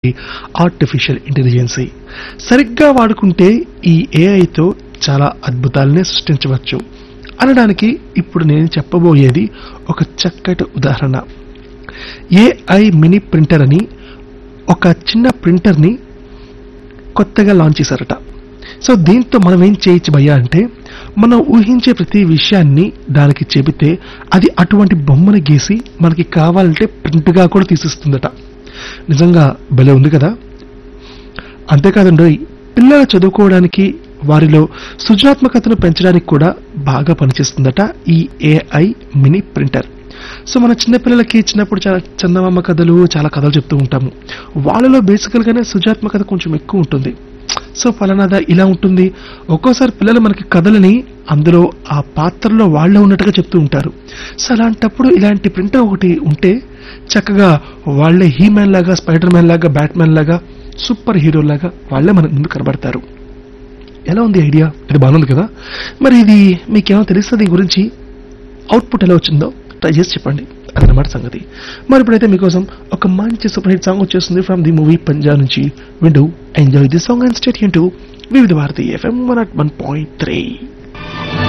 ఏంటి artificial intelligence సరిగ్గా వాడుకుంటే ఈ ఏఐతో చాలా అద్భుతాలనే సృష్టించవచ్చు అనడానికి ఇప్పుడు నేను చెప్పబోయేది ఒక చక్కటి ఉదాహరణ ఏఐ మినీ ప్రింటర్ అని ఒక చిన్న ప్రింటర్ని కొత్తగా లాంచ్ చేశారట సో దీంతో మనం ఏం చేయొచ్చు భయ్యా అంటే మనం ఊహించే ప్రతి విషయాన్ని దానికి చెబితే అది అటువంటి బొమ్మను గీసి మనకి కావాలంటే ప్రింట్గా కూడా తీసిస్తుందట నిజంగా భలే ఉంది కదా అంతేకాదండి పిల్లలు చదువుకోవడానికి వారిలో సృజనాత్మకతను పెంచడానికి కూడా బాగా పనిచేస్తుందట ఈ ఏఐ మినీ ప్రింటర్ సో మన చిన్నపిల్లలకి చిన్నప్పుడు చాలా చందమామ కథలు చాలా కథలు చెప్తూ ఉంటాము వాళ్ళలో బేసికల్గానే సృజనాత్మకత కొంచెం ఎక్కువ ఉంటుంది సో ఫలానాదా ఇలా ఉంటుంది ఒక్కోసారి పిల్లలు మనకి కథలని అందులో ఆ పాత్రలో వాళ్ళే ఉన్నట్టుగా చెప్తూ ఉంటారు సో అలాంటప్పుడు ఇలాంటి ప్రింటర్ ఒకటి ఉంటే చక్కగా వాళ్ళే హీ మ్యాన్ లాగా స్పైడర్ మ్యాన్ లాగా బ్యాట్మ్యాన్ లాగా సూపర్ హీరో లాగా వాళ్ళే మన ముందు కనబడతారు ఎలా ఉంది ఐడియా ఇది బాగుంది కదా మరి ఇది మీకేమో తెలుస్తుంది దీని గురించి అవుట్పుట్ ఎలా వచ్చిందో ట్రై చేసి చెప్పండి అదనమాట సంగతి మరి ఇప్పుడైతే మీకోసం ఒక మంచి సూపర్ హిట్ సాంగ్ వచ్చేస్తుంది ఫ్రమ్ ది మూవీ పంజాబ్ నుంచి వింటూ enjoy the song and state to Vividh Bharati FM one at one point three